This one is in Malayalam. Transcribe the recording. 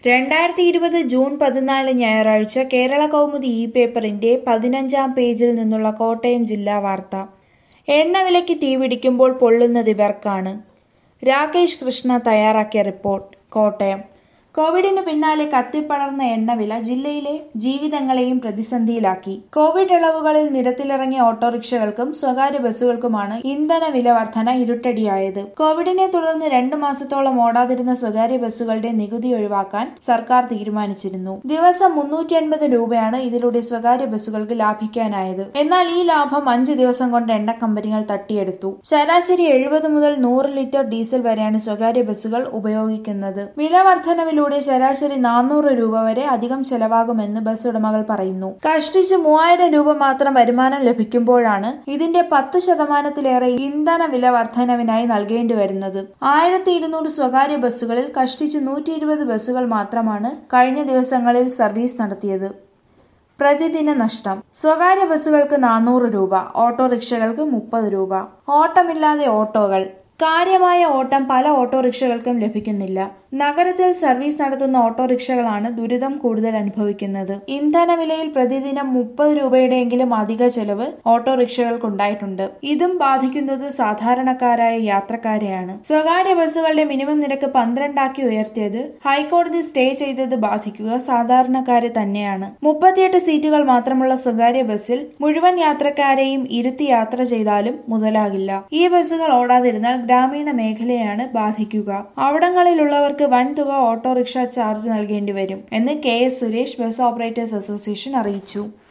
രണ്ടായിരത്തി ഇരുപത് ജൂൺ പതിനാല് ഞായറാഴ്ച കേരള കൗമുദി ഇ പേപ്പറിന്റെ പതിനഞ്ചാം പേജിൽ നിന്നുള്ള കോട്ടയം ജില്ലാ വാർത്ത എണ്ണവിലയ്ക്ക് തീപിടിക്കുമ്പോൾ പൊള്ളുന്നത് ഇവർക്കാണ് രാകേഷ് കൃഷ്ണ തയ്യാറാക്കിയ റിപ്പോർട്ട് കോട്ടയം കോവിഡിന് പിന്നാലെ കത്തിപ്പടർന്ന എണ്ണവില ജില്ലയിലെ ജീവിതങ്ങളെയും പ്രതിസന്ധിയിലാക്കി കോവിഡ് ഇളവുകളിൽ നിരത്തിലിറങ്ങിയ ഓട്ടോറിക്ഷകൾക്കും സ്വകാര്യ ബസ്സുകൾക്കുമാണ് ഇന്ധന വില വർധന ഇരുട്ടടിയായത് കോവിഡിനെ തുടർന്ന് രണ്ടു മാസത്തോളം ഓടാതിരുന്ന സ്വകാര്യ ബസ്സുകളുടെ നികുതി ഒഴിവാക്കാൻ സർക്കാർ തീരുമാനിച്ചിരുന്നു ദിവസം മുന്നൂറ്റി അൻപത് രൂപയാണ് ഇതിലൂടെ സ്വകാര്യ ബസ്സുകൾക്ക് ലാഭിക്കാനായത് എന്നാൽ ഈ ലാഭം അഞ്ച് ദിവസം കൊണ്ട് എണ്ണ കമ്പനികൾ തട്ടിയെടുത്തു ശരാശരി എഴുപത് മുതൽ നൂറ് ലിറ്റർ ഡീസൽ വരെയാണ് സ്വകാര്യ ബസ്സുകൾ ഉപയോഗിക്കുന്നത് വില വർധനവിലൂടെ ശരാശരി നാനൂറ് രൂപ വരെ അധികം ചെലവാകുമെന്ന് ബസ് ഉടമകൾ പറയുന്നു കഷ്ടിച്ച് മൂവായിരം രൂപ മാത്രം വരുമാനം ലഭിക്കുമ്പോഴാണ് ഇതിന്റെ പത്ത് ശതമാനത്തിലേറെ ഇന്ധന വില വർധനവിനായി നൽകേണ്ടി വരുന്നത് ആയിരത്തി ഇരുന്നൂറ് സ്വകാര്യ ബസ്സുകളിൽ കഷ്ടിച്ച് നൂറ്റി ഇരുപത് ബസ്സുകൾ മാത്രമാണ് കഴിഞ്ഞ ദിവസങ്ങളിൽ സർവീസ് നടത്തിയത് പ്രതിദിന നഷ്ടം സ്വകാര്യ ബസ്സുകൾക്ക് നാനൂറ് രൂപ ഓട്ടോറിക്ഷകൾക്ക് മുപ്പത് രൂപ ഓട്ടമില്ലാതെ ഓട്ടോകൾ കാര്യമായ ഓട്ടം പല ഓട്ടോറിക്ഷകൾക്കും ലഭിക്കുന്നില്ല നഗരത്തിൽ സർവീസ് നടത്തുന്ന ഓട്ടോറിക്ഷകളാണ് ദുരിതം കൂടുതൽ അനുഭവിക്കുന്നത് ഇന്ധന വിലയിൽ പ്രതിദിനം മുപ്പത് രൂപയുടെയെങ്കിലും അധിക ചെലവ് ഓട്ടോറിക്ഷകൾക്കുണ്ടായിട്ടുണ്ട് ഇതും ബാധിക്കുന്നത് സാധാരണക്കാരായ യാത്രക്കാരെയാണ് സ്വകാര്യ ബസ്സുകളുടെ മിനിമം നിരക്ക് പന്ത്രണ്ടാക്കി ഉയർത്തിയത് ഹൈക്കോടതി സ്റ്റേ ചെയ്തത് ബാധിക്കുക സാധാരണക്കാരെ തന്നെയാണ് മുപ്പത്തിയെട്ട് സീറ്റുകൾ മാത്രമുള്ള സ്വകാര്യ ബസ്സിൽ മുഴുവൻ യാത്രക്കാരെയും ഇരുത്തി യാത്ര ചെയ്താലും മുതലാകില്ല ഈ ബസ്സുകൾ ഓടാതിരുന്നാൽ ഗ്രാമീണ മേഖലയാണ് ബാധിക്കുക അവിടങ്ങളിലുള്ളവർക്ക് വൻതുക ഓട്ടോറിക്ഷ ചാർജ് നൽകേണ്ടി വരും എന്ന് K S Suresh bus operators association അറിയിച്ചു